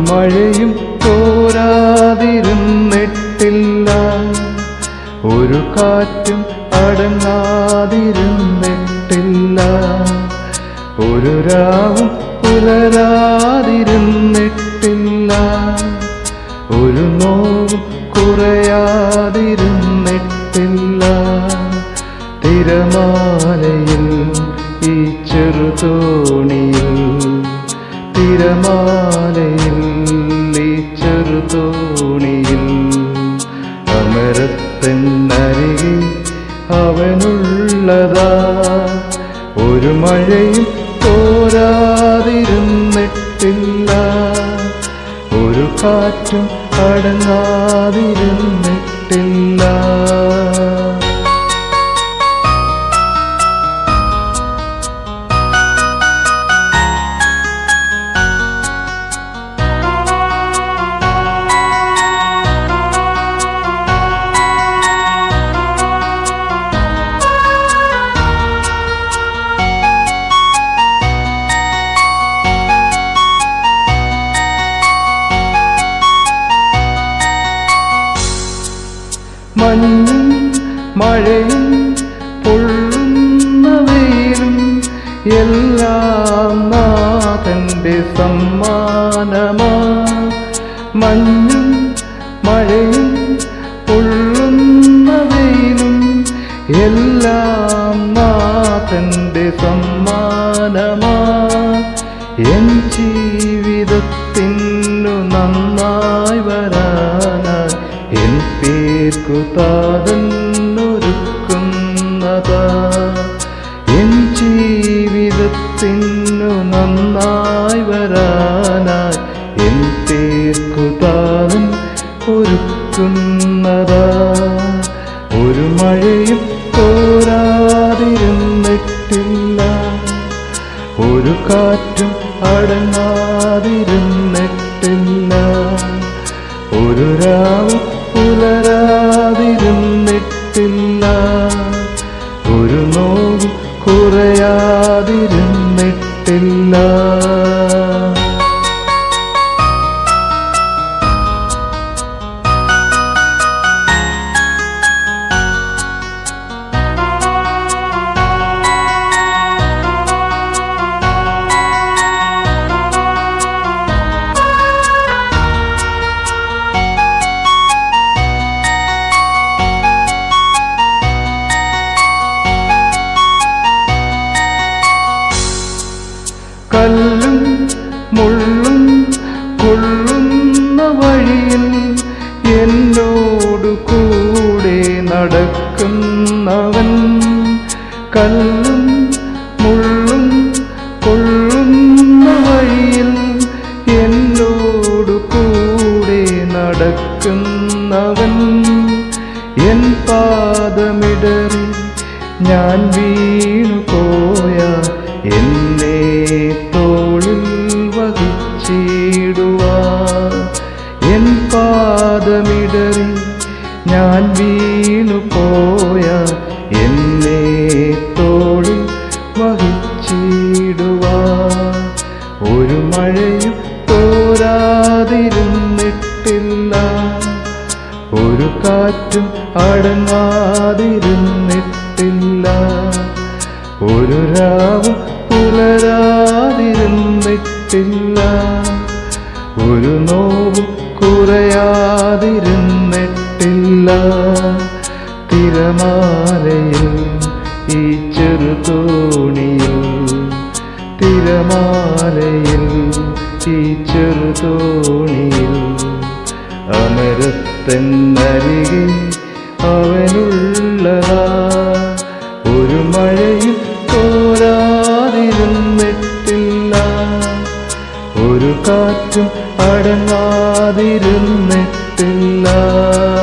മഴയും തോരാതിരുന്നിട്ടില്ല ഒരു കാറ്റും അടങ്ങാതിരുന്നിട്ടില്ല ഒരു രാവും പുലരാതിരുന്നിട്ടില്ല ഒരു നോവും കുറയാതിരുന്നിട്ടില്ല തിരമാലയിൽ ഈ ചെറുതോണിയിൽ തിരമാലയിൽ ഈ ചെറുതോണിയിൽ അമരത്തിനരികെ അവനുള്ളതാ ഒരു മഴയും തോരാതിരുന്നിട്ടില്ല ഒരു കാറ്റും അടങ്ങാതിരുന്നിട്ടില്ല മഞ്ഞും മഴയും പൊള്ളുന്ന വെയിലും എല്ലാം നാഥന്റെ സമ്മാനമാ മഞ്ഞും മഴയും പൊള്ളുന്ന വെയിലും എല്ലാം നാഥന്റെ സമ്മാനമാ എൻ ജീവിതത്തിനു നന്നായി വരാനായി എൻ പേർക്കു താതന്നൊരുക്കുന്നതാ എൻ ജീവിതത്തിനു നന്നായി വരാനായി എൻ പേർക്കു താതൻ ഒരുക്കുന്നതാ ഒരു മഴയും തോരാതിരുന്നിട്ടില്ല ഒരു കാറ്റും അടങ്ങാതിരുന്നിട്ടില്ല ഒരു രാവും പുലരാതിരുന്നിട്ടില്ല ഒരു നോവും കുറയാതിരുന്നിട്ടില്ല കല്ലും മുള്ളും കൊള്ളുന്ന വഴിയിൽ എന്നോടു കൂടെ നടക്കുന്നവൻ കല്ലും മുള്ളും കൊള്ളുന്ന വഴിയിൽ എന്നോടു കൂടെ നടക്കുന്നവൻ എൻ പാദമിടറി ഞാൻ വീണു പോയ എന്നെ തോളിൽ വഹിച്ചിടുവാ എൻ പാദമിടറി ഞാൻ വീണു പോയ എന്നെ തോളിൽ വഹിച്ചിടുവാ ഒരു മഴയും തോരാതിരുന്നിട്ടില്ല ഒരു കാറ്റും അടങ്ങാതിരുന്നിട്ടില്ല ഒരു രാവും പുലരാതിരുന്നിട്ടില്ല ഒരു നോവും കുറയാതിരുന്നിട്ടില്ല തിരമാലയിൽ ഈ ചെറുതോണിയിൽ തിരമാലയിൽ ഈ ചെറുതോണിയിൽ അമരത്തന്നരികെ അവനുള്ളതാ ഒരു മഴയും തോരാതിരുന്നിട്ടില്ല ഒരു കാറ്റും അടങ്ങാതിരുന്നിട്ടില്ല